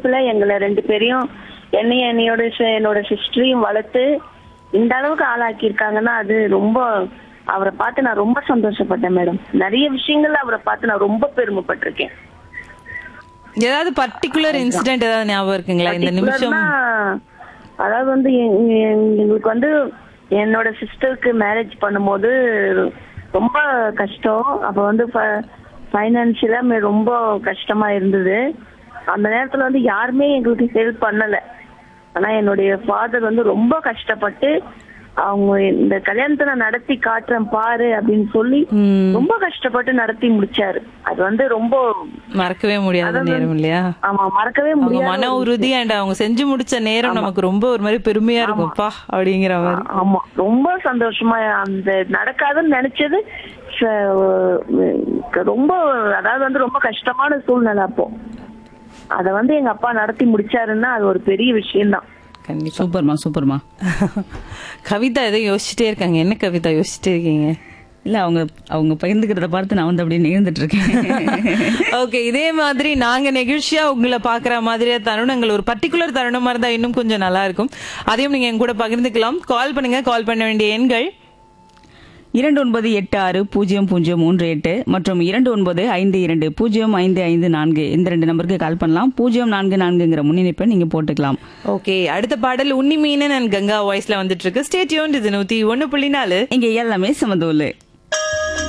உழைப்புல எங்களை ரெண்டு பேரையும் என்னையும் என்னையோட சி- என்னோட சிஸ்டரையும் வளர்த்து இந்த அளவுக்கு ஆளாக்கி இருக்காங்கன்னா அது ரொம்ப அவரை பார்த்து நான் ரொம்ப சந்தோஷப்பட்டேன் மேடம் நிறைய விஷயங்கள்ல அவரை பார்த்து நான் ரொம்ப பெருமைப்பட்டிருக்கேன் ஏதாவது பர்டிகுலர் இன்சிடென்ட் ஏதாவது ஞாபகம் இருக்குங்களா இந்த நிமிஷம் Particular-னா, அதாவது வந்து எங்க- எங்க- எங்களுக்கு வந்து என்னோட சிஸ்டருக்கு மேரேஜ் பண்ணும்போது ரொம்ப கஷ்டம் அப்ப வந்து ஃபைனான்சியலா ரொம்ப கஷ்டமா இருந்தது அந்த நேரத்துல வந்து யாருமே எங்களுக்கு ஹெல்ப் பண்ணல ஆனா என்னுடைய ஃபாதர் வந்து ரொம்ப கஷ்டப்பட்டு அவங்க இந்த கல்யாணத்தை நான் நடத்தி காட்டுறேன் பாரு அப்படின்னு சொல்லி ம், ரொம்ப கஷ்டப்பட்டு நடத்தி முடிச்சாரு அது வந்து ரொம்ப மறக்கவே முடியாத அதாவது- நேரம் இல்லையா ஆமா மறக்கவே அவங்க முடியாது மன உறுதி அண்ட் அவங்க செஞ்சு முடிச்ச நேரம் நமக்கு ரொம்ப ஒரு மாதிரி பெருமையா இருக்கும்ப்பா அப்படிங்கிற மாதிரி ஆமா ரொம்ப சந்தோஷமா அந்த நடக்காதுன்னு நினைச்சது ச- ரொம்ப அதாவது வந்து ரொம்ப கஷ்டமான சூழ்நிலை அப்போ அத வந்து எங்க அப்பா நடத்தி முடிச்சாருன்னா அது ஒரு பெரிய விஷயம்தான் கண்டிப்பா சூப்பர்மா சூப்பர்மா கவிதா ஏதோ யோசிச்சுட்டே இருக்காங்க என்ன கவிதா யோசிச்சுட்டே இருக்கீங்க இல்ல அவங்க அவங்க பகிர்ந்துக்கிறத பார்த்து நான் வந்து அப்படியே நேர்ந்துட்டு இருக்கேன் ஓகே இதே மாதிரி நாங்க நெகிழ்ச்சியா உங்களை பாக்குற மாதிரியா தருணங்கள் ஒரு பர்டிகுலர் தருணமா இருந்தா இன்னும் கொஞ்சம் நல்லா இருக்கும் அதையும் நீங்க என் கூட பகிர்ந்துக்கலாம் கால் பண்ணுங்க கால் பண்ண வேண்டிய எண்கள் இரண்டு ஒன்பது எட்டு ஆறு பூஜ்ஜியம் பூஜ்ஜியம் மூன்று எட்டு மற்றும் இரண்டு ஒன்பது ஐந்து இரண்டு பூஜ்ஜியம் ஐந்து ஐந்து நான்கு இந்த ரெண்டு நம்பருக்கு கால் பண்ணலாம் பூஜ்ஜியம் நான்கு நான்குங்கிற முன்னிணைப்பை நீங்க போட்டுக்கலாம் ஓகே அடுத்த பாடல் உன்னி மீனன் அண்ட் கங்கா வாய்ஸ்ல வந்துட்டு இருக்கு ஸ்டேட்யூன் இது நூத்தி ஒன்னு புள்ளி நாலு இங்க எல்லாமே சமதூலு